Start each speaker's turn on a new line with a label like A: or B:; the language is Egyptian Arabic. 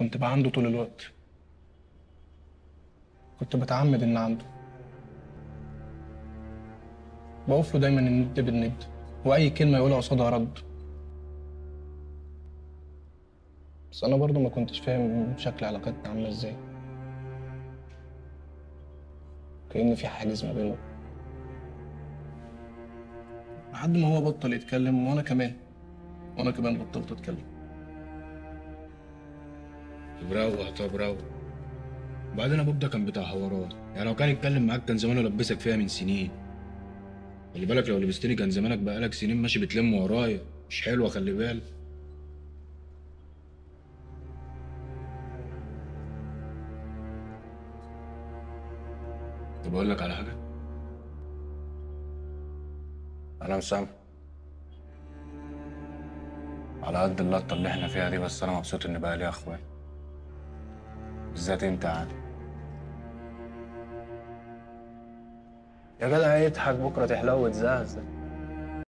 A: كنت بقى عنده طول الوقت كنت بتعمد إن عنده بقف له دايما الند بالند وأي كلمة يقولها قصادها رد بس أنا برضه ما كنتش فاهم شكل علاقتنا عاملة إزاي كأن في حاجز ما بينهم لحد ما هو بطل يتكلم وأنا كمان وأنا كمان بطلت أتكلم
B: طب روق طب روق وبعدين ابوك ده كان بتاع حوارات يعني لو كان يتكلم معاك كان زمانه لبسك فيها من سنين خلي بالك لو لبستني كان زمانك بقالك سنين ماشي بتلم ورايا مش حلوه خلي بالك طب اقول لك على حاجه انا مسامح على قد اللقطه اللي احنا فيها دي بس انا مبسوط ان بقى لي اخوان بالذات انت عادي
C: يا جدع يضحك بكره تحلو وتزهزه